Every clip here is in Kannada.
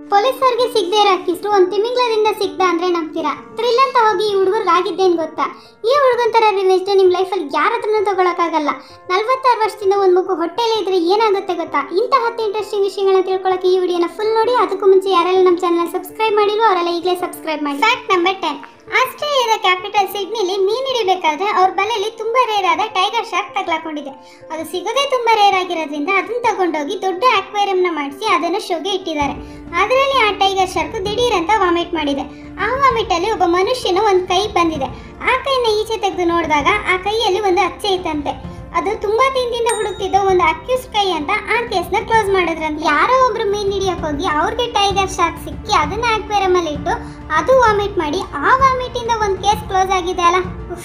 ಪೊಲೀಸರಿಗೆ ಸಿಗದೆ ಇರೋ ಅಕ್ಕಿಸ್ರು ಒಂದು ತಿಮಿಂಗ್ಲದಿಂದ ಸಿಗ್ದ ಅಂದ್ರೆ ನಂಬ್ತೀರಾ ಥ್ರಿಲ್ ಅಂತ ಹೋಗಿ ಈ ಹುಡುಗರ್ಗೆ ಆಗಿದ್ದೇನು ಗೊತ್ತಾ ಈ ಹುಡುಗನ್ ಥರ ರಿವೆಸ್ಟ್ ನಿಮ್ಮ ಲೈಫಲ್ಲಿ ಯಾರ ಹತ್ರನೂ ತಗೊಳಕ್ಕಾಗಲ್ಲ ನಲ್ವತ್ತಾರು ವರ್ಷದಿಂದ ಒಂದು ಮಗು ಹೊಟ್ಟೆಲೇ ಇದ್ರೆ ಏನಾಗುತ್ತೆ ಗೊತ್ತಾ ಇಂಥ ಹತ್ತು ಇಂಟ್ರೆಸ್ಟಿಂಗ್ ವಿಷಯಗಳನ್ನ ತಿಳ್ಕೊಳ್ಳೋಕೆ ಈ ವಿಡಿಯೋನ ಫುಲ್ ನೋಡಿ ಅದಕ್ಕೂ ಮುಂಚೆ ಯಾರೆಲ್ಲ ನಮ್ಮ ಚಾನಲ್ ಸಬ್ಸ್ಕ್ರೈಬ್ ಮಾಡಿರೋ ಅವರೆಲ್ಲ ಈಗಲೇ ಸಬ್ಸ್ಕ್ರೈಬ್ ಮಾಡಿ ಫ್ಯಾಕ್ಟ್ ನಂಬರ್ ಟೆನ್ ಆಸ್ಟ್ರೇಲಿಯಾದ ಕ್ಯಾಪಿಟಲ್ ಸಿಡ್ನಿಲಿ ಮೀನ್ ಹಿಡಿಬೇಕಾದ್ರೆ ಅವ್ರ ಬಲೆಯಲ್ಲಿ ತುಂಬಾ ರೇರ್ ಆದ ಟೈಗರ್ ಶಾರ್ಕ್ ತಗ್ಲಾಕೊಂಡಿದೆ ಅದು ಸಿಗೋದೇ ತುಂಬಾ ರೇರ್ ಆಗಿರೋದ್ರಿಂದ ಅದನ್ನ ತಗೊಂಡೋಗಿ ದೊಡ್ಡ ಅಕ್ವೇರಿಯಂನ ಮಾಡಿಸಿ ಅದನ್ನು ಶೋಗೆ ಇಟ್ಟಿದ್ದಾರೆ ಅದರಲ್ಲಿ ಆ ಟೈಗರ್ ಶಾರ್ಕ್ ದಿಢೀರ್ ಅಂತ ವಾಮಿಟ್ ಮಾಡಿದೆ ಆ ವಾಮಿಟ್ ಅಲ್ಲಿ ಒಬ್ಬ ಮನುಷ್ಯನ ಒಂದು ಕೈ ಬಂದಿದೆ ಆ ಕೈನ ಈಚೆ ತೆಗೆದು ನೋಡಿದಾಗ ಆ ಕೈಯಲ್ಲಿ ಒಂದು ಅಚ್ಚೆ ಇತ್ತಂತೆ ಅದು ತುಂಬಾ ದಿನದಿಂದ ಹುಡುಕ್ತಿದ್ದ ಒಂದು ಅಕ್ಯೂಸ್ ಕೈ ಅಂತ ಆ ಕೇಸ್ನ ಕ್ಲೋಸ್ ಮಾಡಿದ್ರಂತೆ ಯಾರೋ ಒಬ್ರು ಮೀನ್ ಹಿಡಿಯಕ್ ಹೋಗಿ ಅವ್ರಿಗೆ ಟೈಗರ್ ಶಾರ್ಕ್ ಸಿಕ್ಕಿ ಅದನ್ನ ಅಕ್ವೇರಿಯಂ ಅಲ್ಲಿ ಇಟ್ಟು ಅದು ವಾಮಿಟ್ ಮಾಡಿ ಆ ವಾಮಿಟ್ ಇಂದ ಒಂದು ಕೇಸ್ ಕ್ಲೋಸ್ ಆಗಿದೆ ಅಲ್ಲ ಉಫ್.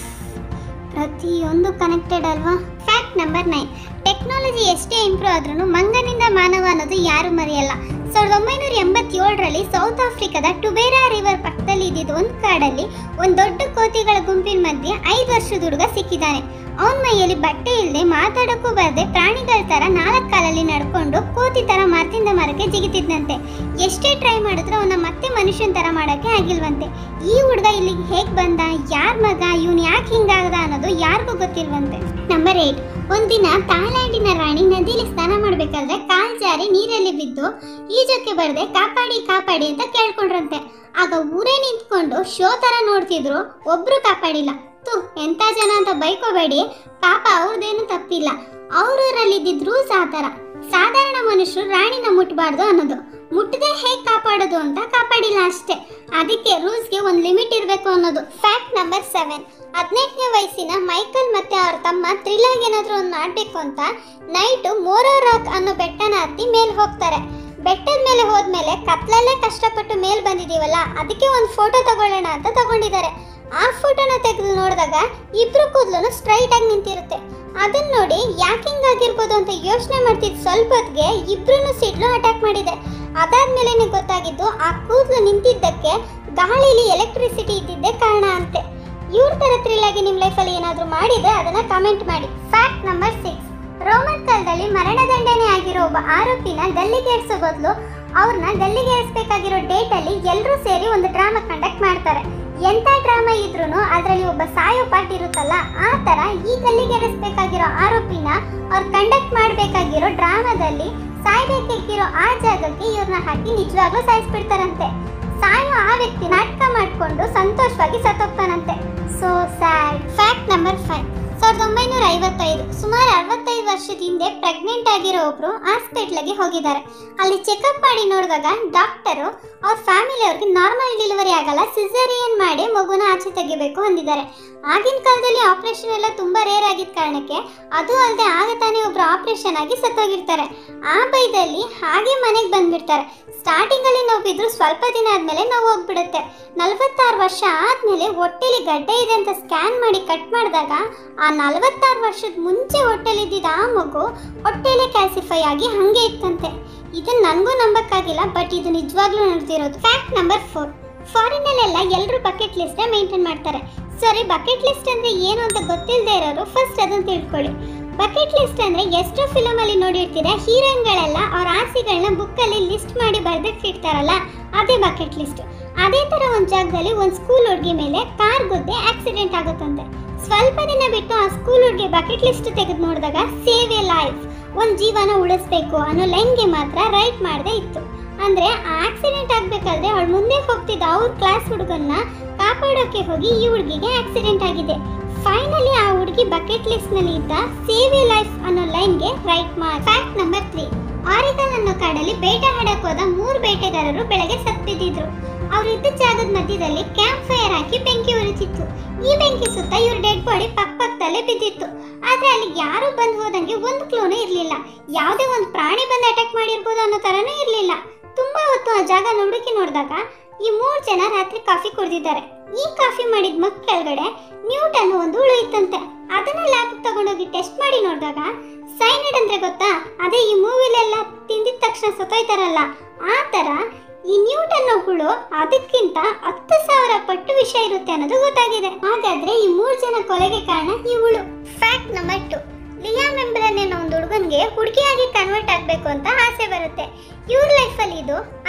ಪ್ರತಿಯೊಂದು ಕನೆಕ್ಟೆಡ್ ಅಲ್ವಾ ಫ್ಯಾಕ್ಟ್ ನಂಬರ್ ನೈನ್ ಟೆಕ್ನಾಲಜಿ ಎಷ್ಟೇ ಇಂಪ್ರೂವ್ ಆದ್ರೂ ಮಂಗನಿಂದ ಮಾನವ ಅನ್ನೋದು ಯಾರು ಮರೆಯಲ್ಲ ಸಾವಿರದ ಒಂಬೈನೂರ ಎಂಬತ್ತೇಳರಲ್ಲಿ ಸೌತ್ ಆಫ್ರಿಕಾದ ಟುಬೇರಾ ರಿವರ್ ಪಕ್ಕದಲ್ಲಿ ಇದ್ದಿದ್ದ ಒಂದು ಕಾಡಲ್ಲಿ ಒಂದು ದೊಡ್ಡ ಕೋತಿಗಳ ಗುಂಪಿನ ಮಧ್ಯೆ ಐದು ವರ್ಷದ ಹುಡುಗ ಸಿಕ್ಕಿದ್ದಾನೆ ಅವನ ಮೈಯಲ್ಲಿ ಬಟ್ಟೆ ಇಲ್ಲದೆ ಮಾತಾಡೋಕ್ಕೂ ಬರದೆ ಪ್ರಾಣಿಗಳ ತರ ನಾಲ್ಕು ಕಾಲಲ್ಲಿ ನಡ್ಕೊಂಡು ಕೋತಿ ತರ ಮರದಿಂದ ಮರಕ್ಕೆ ಜಿಗಿತಿದ್ದಂತೆ ಎಷ್ಟೇ ಟ್ರೈ ಮಾಡಿದ್ರು ಅವನ ಮತ್ತೆ ಮನುಷ್ಯನ ತರ ಮಾಡಕ್ಕೆ ಆಗಿಲ್ವಂತೆ ಈ ಹುಡುಗ ಇಲ್ಲಿಗೆ ಹೇಗ್ ಬಂದ ಯಾರ್ ಮಗ ಇವನ್ ಯಾಕೆ ಹಿಂಗಾಗದ ಅನ್ನೋದು ಯಾರಿಗೂ ಗೊತ್ತಿಲ್ವಂತೆ ನಂಬರ್ ಏಟ್ ಒಂದಿನ ಥಾಯ್ಲ್ಯಾಂಡಿನ ರಾಣಿ ನದಿಲಿ ಸ್ನಾನ ಮಾಡ್ಬೇಕಾದ್ರೆ ಕಾಲ್ ಜಾರಿ ನೀರಲ್ಲಿ ಬಿದ್ದು ಈಜಕ್ಕೆ ಬರದೆ ಕಾಪಾಡಿ ಕಾಪಾಡಿ ಅಂತ ಕೇಳ್ಕೊಂಡ್ರಂತೆ ಆಗ ಊರೇ ನಿಂತ್ಕೊಂಡು ಶೋ ತರ ನೋಡ್ತಿದ್ರು ಒಬ್ರು ಕಾಪಾಡಿಲ್ಲ ತು ಎಂತ ಜನ ಅಂತ ಬೈಕೋಬೇಡಿ ಪಾಪ ಅವ್ರದ್ದೇನು ತಪ್ಪಿಲ್ಲ ಅವ್ರೂರಲ್ಲಿದ್ದಿದ್ ರೂಲ್ಸ್ ಆ ಥರ ಸಾಧಾರಣ ಮನುಷ್ಯರು ರಾಣಿನ ಮುಟ್ಬಾರ್ದು ಅನ್ನೋದು ಮುಟ್ಟದೆ ಹೇಗೆ ಕಾಪಾಡೋದು ಅಂತ ಕಾಪಾಡಿಲ್ಲ ಅಷ್ಟೇ ಅದಕ್ಕೆ ರೂಲ್ಸ್ಗೆ ಒಂದು ಲಿಮಿಟ್ ಇರಬೇಕು ಅನ್ನೋದು ಫ್ಯಾಕ್ಟ್ ನಂಬರ್ ಸೆವೆನ್ ಹದಿನೆಂಟನೇ ವಯಸ್ಸಿನ ಮೈಕಲ್ ಮತ್ತೆ ಅವ್ರ ತಮ್ಮ ಥ್ರಿಲ್ಲಾಗಿ ಏನಾದರೂ ಒಂದು ಮಾಡಬೇಕು ಅಂತ ನೈಟು ಮೋರೋ ರಾಕ್ ಅನ್ನೋ ಬೆಟ್ಟನ ಹತ್ತಿ ಮೇಲೆ ಹೋಗ್ತಾರೆ ಬೆಟ್ಟದ ಮೇಲೆ ಹೋದ್ಮೇಲೆ ಕತ್ಲಲ್ಲೇ ಕಷ್ಟಪಟ್ಟು ಮೇಲ್ ಬಂದಿದೀವಲ್ಲ ಅದಕ್ಕೆ ಒಂದು ಫೋಟೋ ತಗೊಳ್ಳೋಣ ಅಂತ ತಗೊಂಡಿದ್ದಾರೆ ಆ ಫೋಟೋನ ತೆಗೆದು ನೋಡಿದಾಗ ಇಬ್ರು ಕೂದಲು ಸ್ಟ್ರೈಟ್ ಆಗಿ ನಿಂತಿರುತ್ತೆ ಅದನ್ನ ನೋಡಿ ಯಾಕೆ ಹಿಂಗಾಗಿರ್ಬೋದು ಅಂತ ಯೋಚನೆ ಮಾಡ್ತಿದ್ ಸ್ವಲ್ಪ ಹೊತ್ತಿಗೆ ಇಬ್ರು ಸಿಡ್ಲು ಅಟ್ಯಾಕ್ ಮಾಡಿದೆ ಅದಾದ್ಮೇಲೆ ಗೊತ್ತಾಗಿದ್ದು ಆ ಕೂದಲು ನಿಂತಿದ್ದಕ್ಕೆ ಗಾಳಿಲಿ ಎಲೆಕ್ಟ್ರಿಸಿಟಿ ಇದ್ದಿದ್ದೇ ಕಾರಣ ಅಂತೆ ಇವ್ರ ತರ ಥ್ರಿಲ್ ಆಗಿ ನಿಮ್ಮ ಲೈಫಲ್ಲಿ ಏನಾದರೂ ಮಾಡಿದ್ರೆ ಅದನ್ನ ಕಮೆಂಟ್ ಮಾಡಿ ಫ್ಯಾಕ್ಟ್ ನಂಬರ್ ಸಿಕ್ಸ್ ರೋಮನ್ ಕಾಲದಲ್ಲಿ ಮರಣದಂಡನೆ ಆಗಿರೋ ಒಬ್ಬ ಆರೋಪಿನ ಗಲ್ಲಿಗೇರಿಸೋ ಬದಲು ಅವ್ರನ್ನ ಗಲ್ಲಿಗೇರಿಸಬೇಕಾಗಿರೋ ಡೇಟಲ್ಲಿ ಎಲ್ಲರೂ ಸೇರಿ ಒಂದು ಡ್ರಾಮಾ ಕಂಡಕ್ಟ್ ಮಾಡ್ತಾರೆ ಎಂಥ ಡ್ರಾಮಾ ಇದ್ರೂ ಅದರಲ್ಲಿ ಒಬ್ಬ ಸಾಯೋ ಪಾರ್ಟ್ ಇರುತ್ತಲ್ಲ ಆ ಥರ ಈ ಗಲ್ಲಿಗೇರಿಸಬೇಕಾಗಿರೋ ಆರೋಪಿನ ಅವ್ರು ಕಂಡಕ್ಟ್ ಮಾಡಬೇಕಾಗಿರೋ ಡ್ರಾಮಾದಲ್ಲಿ ಸಾಯ್ಬೇಕಿರೋ ಆ ಜಾಗಕ್ಕೆ ಇವ್ರನ್ನ ಹಾಕಿ ನಿಜವಾಗ್ಲೂ ಸಾಯಿಸ್ಬಿಡ್ತಾರಂತೆ ಸಾಯೋ ಆ ವ್ಯಕ್ತಿ ನಾಟಕ ಮಾಡಿಕೊಂಡು ಸಂತೋಷವಾಗಿ ಸತ್ತೋಗ್ತಾನಂತೆ so sad fact number five ಸಾವಿರದ ಒಂಬೈನೂರ ಐವತ್ತೈದು ಸುಮಾರು ಅರವತ್ತೈದು ವರ್ಷದ ಹಿಂದೆ ಪ್ರೆಗ್ನೆಂಟ್ ಆಗಿರೋ ಒಬ್ರು ಹಾಸ್ಪಿಟ್ಲಿಗೆ ಹೋಗಿದ್ದಾರೆ ಅಲ್ಲಿ ಚೆಕಪ್ ಮಾಡಿ ನೋಡಿದಾಗ ಡಾಕ್ಟರು ಅವ್ರ ಫ್ಯಾಮಿಲಿಯವ್ರಿಗೆ ನಾರ್ಮಲ್ ಡೆಲಿವರಿ ಆಗಲ್ಲ ಸಿಸೇರಿಯನ್ ಮಾಡಿ ಮಗುನ ಆಚೆ ತೆಗಿಬೇಕು ಅಂದಿದ್ದಾರೆ ಆಗಿನ ಕಾಲದಲ್ಲಿ ಆಪರೇಷನ್ ಎಲ್ಲ ತುಂಬ ರೇರ್ ಆಗಿದ್ದ ಕಾರಣಕ್ಕೆ ಅದು ಅಲ್ಲದೆ ಆಗ ತಾನೇ ಒಬ್ರು ಆಪರೇಷನ್ ಆಗಿ ಸತ್ತೋಗಿರ್ತಾರೆ ಆ ಬೈದಲ್ಲಿ ಹಾಗೆ ಮನೆಗೆ ಬಂದ್ಬಿಡ್ತಾರೆ ಸ್ಟಾರ್ಟಿಂಗಲ್ಲಿ ನೋವಿದ್ರು ಸ್ವಲ್ಪ ದಿನ ಆದಮೇಲೆ ನೋವು ಹೋಗ್ಬಿಡುತ್ತೆ ನಲವತ್ತಾರು ವರ್ಷ ಆದಮೇಲೆ ಹೊಟ್ಟೆಲಿ ಗಡ್ಡೆ ಇದೆ ಅಂತ ಸ್ಕ್ಯಾನ್ ಮಾಡಿ ಕಟ್ ಮಾಡಿದಾಗ ಆ ನಲವತ್ತಾರು ವರ್ಷದ ಮುಂಚೆ ಹೊಟ್ಟೆಲಿದ್ದಿದ್ದ ಆ ಮಗು ಹೊಟ್ಟೆಲೆ ಕ್ಯಾಲ್ಸಿಫೈ ಆಗಿ ಹಾಗೆ ಇತ್ತಂತೆ ಇದನ್ನ ನನಗೂ ನಂಬಕ್ಕಾಗಿಲ್ಲ ಬಟ್ ಇದು ನಿಜವಾಗ್ಲೂ ನಡೆದಿರೋದು ಫ್ಯಾಕ್ಟ್ ನಂಬರ್ ಫೋರ್ ಫಾರಿನಲ್ಲೆಲ್ಲ ಎಲ್ಲರೂ ಬಕೆಟ್ ಲಿಸ್ಟ್ ಮೇಂಟೈನ್ ಮಾಡ್ತಾರೆ ಸರಿ ಬಕೆಟ್ ಲಿಸ್ಟ್ ಅಂದ್ರೆ ಏನು ಅಂತ ಗೊತ್ತಿಲ್ಲದೆ ಇರೋರು ಫಸ್ಟ್ ಅದನ್ನ ತಿಳ್ಕೊಳ್ಳಿ ಬಕೆಟ್ ಲಿಸ್ಟ್ ಅಂದ್ರೆ ಎಷ್ಟೋ ಫಿಲಮ್ ಅಲ್ಲಿ ನೋಡಿರ್ತೀರಾ ಹೀರೋಯಿನ್ಗಳೆಲ್ಲ ಅವ್ರ ಆಸೆಗಳನ್ನ ಬುಕ್ಕಲ್ಲಿ ಲಿಸ್ಟ್ ಮಾಡಿ ಬರ್ದಿಟ್ಟಿರ್ತಾರಲ್ಲ ಅದೇ ಬಕೆಟ್ ಲಿಸ್ಟ್ ಅದೇ ತರ ಒಂದ್ ಜಾಗದಲ್ಲಿ ಒಂದ್ ಸ್ಕೂಲ್ ಹುಡುಗಿ ಮೇಲೆ ಕಾರ್ ಗುದ್ದೆ ಆಕ್ಸಿಡೆಂಟ್ ಆಗುತ್ತಂತೆ ಸ್ವಲ್ಪ ದಿನ ಬಿಟ್ಟು ಆ ಸ್ಕೂಲ್ ಹುಡುಗಿ ಬಕೆಟ್ ಲಿಸ್ಟ್ ತೆಗೆದು ನೋಡಿದಾಗ ಸೇವ್ ಎ ಲೈಫ್ ಒಂದ್ ಜೀವನ ಉಳಿಸ್ಬೇಕು ಅನ್ನೋ ಲೈನ್ಗೆ ಮಾತ್ರ ರೈಟ್ ಮಾಡದೆ ಇತ್ತು ಅಂದ್ರೆ ಆ ಆಕ್ಸಿಡೆಂಟ್ ಆಗ್ಬೇಕಾದ್ರೆ ಅವಳು ಮುಂದೆ ಹೋಗ್ತಿದ್ದ ಅವ್ರ ಕ್ಲಾಸ್ ಹುಡುಗನ್ನ ಕಾಪಾಡೋಕೆ ಹೋಗಿ ಈ ಹುಡುಗಿಗೆ ಆಕ್ಸಿಡೆಂಟ್ ಆಗಿದೆ ಫೈನಲಿ ಆ ಹುಡುಗಿ ಬಕೆಟ್ ಲಿಸ್ಟ್ ನಲ್ಲಿ ಇದ್ದ ಸೇವ್ ಎ ಲೈಫ್ ಅನ್ನೋ ಲೈನ್ಗೆ ರೈಟ್ ಮಾರ್ ಫ್ಯಾಕ್ಟ್ ನಂಬರ್ ತ್ರೀ ಆರಿಗಲ್ ಅನ್ನೋ ಕಾಡಲ್ಲಿ ಬೇಟೆ ಆಡಕ್ ಹೋದ ಮೂರು ಬೇಟೆಗಾರರು ಬೆಳಗ್ಗೆ ಸತ್ತಿದ್ರು ಅವ್ರು ಇದ್ದ ಜಾಗದ ಮಧ್ಯದಲ್ಲಿ ಕ್ಯಾಂಪ್ ಫೈರ್ ಹಾಕಿ ಬೆಂಕಿ ಉರಿತಿತ್ತು ಈ ಬೆಂಕಿ ಸುತ್ತ ಇವ್ರ ಡೆಡ್ ಬಾಡಿ ಪಕ್ಕ ಪಕ್ಕದಲ್ಲೇ ಬಿದ್ದಿತ್ತು ಆದ್ರೆ ಅಲ್ಲಿ ಯಾರು ಬಂದು ಹೋದಂಗೆ ಒಂದು ಕ್ಲೂನು ಇರ್ಲಿಲ್ಲ ಯಾವುದೇ ಒಂದು ಪ್ರಾಣಿ ಬಂದು ಅಟ್ಯಾಕ್ ಮಾಡಿರ್ಬೋದು ಅನ್ನೋ ತರನೂ ಇರ್ಲಿಲ್ಲ ತುಂಬಾ ಹೊತ್ತು ಆ ಜಾಗ ಹುಡುಕಿ ನೋಡಿದಾಗ ಈ ಮೂರು ಜನ ರಾತ್ರಿ ಕಾಫಿ ಕುಡಿದಿದ್ದಾರೆ ಈ ಕಾಫಿ ಮಾಡಿದ ಮಗ್ ಕೆಳಗಡೆ ನ್ಯೂಟ್ ಅನ್ನೋ ಒಂದು ಹುಳು ಇತ್ತಂತೆ ಅದನ್ನ ಲ್ಯಾಬ್ ತಗೊಂಡೋಗಿ ಟೆಸ್ಟ್ ಮಾಡಿ ನೋಡಿದಾಗ ಸೈನೈಡ್ ಅಂದ್ರೆ ಗೊತ್ತಾ ಅದೇ ಈ ಮೂವಿಲೆಲ್ಲ ತಿಂದಿದ ತಕ್ಷಣ ಸತ್ತೋಯ್ತಾರಲ್ಲ ಆ ತರ ಈ ನ್ಯೂಟ್ ಅನ್ನೋ ಹುಳು ಅದಕ್ಕಿಂತ ಹತ್ತು ಸಾವಿರ ಪಟ್ಟು ವಿಷ ಇರುತ್ತೆ ಅನ್ನೋದು ಗೊತ್ತಾಗಿದೆ ಹಾಗಾದ್ರೆ ಈ ಮೂರು ಜನ ಕೊಲೆಗೆ ಕಾರಣ ಈ ಹುಳು fact number two Leah Membran ಅನ್ನೋ ಒಂದು ಹುಡುಗನ್ಗೆ ಹುಡುಗಿಯಾಗಿ ಕನ್ವರ್ಟ್ ಆಗಬೇಕು ಅಂತ ಆಸೆ ಬರುತ್ತೆ ಇವ್ರ ಲೈಫಲ್ಲಿ ಇದು ಅಂತ ಆಸೆ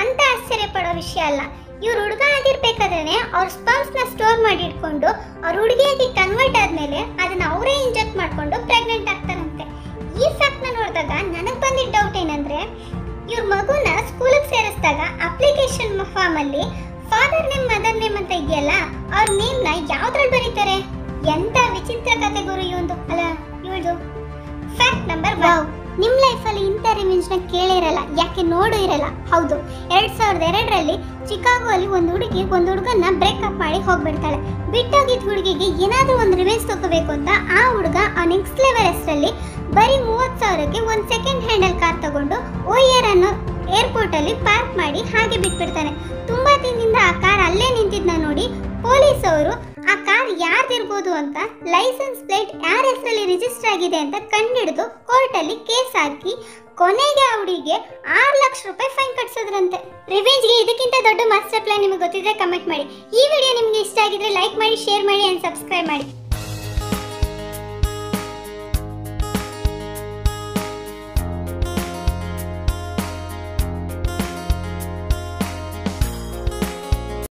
ಆಶ್ಚರ್ಯ ಪಡೋ ವಿಷಯ ಅಲ್ಲ ಇವ್ರು ಹುಡುಗ ಆಗಿರ್ಬೇಕಾದ್ರೆ ಅವ್ರ ಸ್ಪಮ್ಸ್ ನ ಸ್ಟೋರ್ ಮಾಡಿ ಇಟ್ಕೊಂಡು ಅವ್ರ ಹುಡುಗಿಯಾಗಿ ಕನ್ವರ್ಟ್ ಆದ್ಮೇಲೆ ಅದನ್ನ ಅವರೇ ಇಂಜೆಕ್ಟ್ ಮಾಡ್ಕೊಂಡು ಪ್ರೆಗ್ನೆಂಟ್ ಆಗ್ತಾರಂತೆ ಈ ಫ್ಯಾಕ್ಟ್ ನ ನೋಡಿದಾಗ ನನಗೆ ಬಂದಿದ್ದ ಡೌಟ್ ಏನಂದ್ರೆ ಇವ್ರ ಮಗುನ ಸ್ಕೂಲಿಗೆ ಸೇರಿಸಿದಾಗ ಅಪ್ಲಿಕೇಶನ್ ಫಾರ್ಮ್ ಅಲ್ಲಿ ಫಾದರ್ ನೇಮ್ ಮದರ್ ನೇಮ್ ಅಂತ ಇದೆಯಲ್ಲ ಅವ್ರ ನೇಮ್ ನ ಯಾವ್ದ್ರಲ್ಲಿ ಬರೀತಾರೆ ಎಂತ ವಿಚಿತ್ರ ಕತೆ ಗುರು ಇವಂದು ಅಲ್ಲ ಇವಳ್ದು ಫ್ಯಾಕ್ಟ್ ನಂಬರ್ ವಾವ್ ನಿಮ್ ಲೈಫಲ್ಲಿ ಇಂಥ ರಿವೆಂಜ್ ನ ಕೇಳಿರಲ್ಲ ಯಾಕೆ ನೋಡು ಇರಲ್ಲ ಹೌದು ಎರಡ್ ಸಾವಿರದ ಎರಡರಲ್ಲಿ ಚಿಕಾಗೋ ಅಲ್ಲಿ ಒಂದು ಹುಡುಗಿ ಒಂದು ಹುಡುಗನ್ನ ಬ್ರೇಕಪ್ ಮಾಡಿ ಹೋಗ್ಬಿಡ್ತಾಳೆ ಬಿಟ್ಟೋಗಿದ್ದ ಹುಡುಗಿಗೆ ಏನಾದ್ರೂ ಒಂದು ರಿವೆಂಜ್ ತಗೋಬೇಕು ಅಂತ ಆ ಹುಡುಗ ಆ ನೆಕ್ಸ್ಟ್ ಲೆವೆಲ್ ಹೆಸರಲ್ಲಿ ಬರೀ ಮೂವತ್ತು ಸಾವಿರಕ್ಕೆ ಒಂದು ಸೆಕೆಂಡ್ ಹ್ಯಾಂಡಲ್ ಕಾರ್ ತಗೊಂಡು ಓಯರ್ ಅನ್ನೋ ಏರ್ಪೋರ್ಟ್ ಅಲ್ಲಿ ಪಾರ್ಕ್ ಮಾಡಿ ಹಾಗೆ ಬಿಟ್ಬಿಡ್ತಾನೆ ತುಂಬಾ ದಿನದಿಂದ ಆ ಕಾರ್ ಅಲ್ಲೇ ನಿಂತಿದ್ನ ನೋಡಿ ಪೊಲೀಸ್ ಅವರು ಆ ಕಾರ್ ಯಾರ್ದಿರ್ಬೋದು ಅಂತ ಲೈಸೆನ್ಸ್ ಪ್ಲೇಟ್ ಯಾರ ಹೆಸರಲ್ಲಿ ರಿಜಿಸ್ಟರ್ ಆಗಿದೆ ಅಂತ ಕಂಡಿಡಿದು ಕೋರ್ಟ್ ಅಲ್ಲಿ ಕೇಸ್ ಹಾಕಿ ಕೊನೆಗೆ ಆ ಹುಡುಗಿಗೆ ಆರು ಲಕ್ಷ ರೂಪಾಯಿ ಫೈನ್ ಕಟ್ಸೋದ್ರಂತೆ ರಿವೆಂಜ್ಗೆ ಇದಕ್ಕಿಂತ ದೊಡ್ಡ ಮಾಸ್ಟರ್ ಪ್ಲಾನ್ ನಿಮಗೆ ಗೊತ್ತಿದ್ರೆ ಕಮೆಂಟ್ ಮಾಡಿ ಈ ವಿಡಿಯೋ ನಿಮಗೆ ಇಷ್ಟ ಆಗಿದ್ರೆ ಲೈಕ್ ಮಾಡಿ ಶೇರ್ ಮಾಡಿ ಅಂಡ್ ಸಬ್ಸ್ಕ್ರೈಬ್ ಮಾಡಿ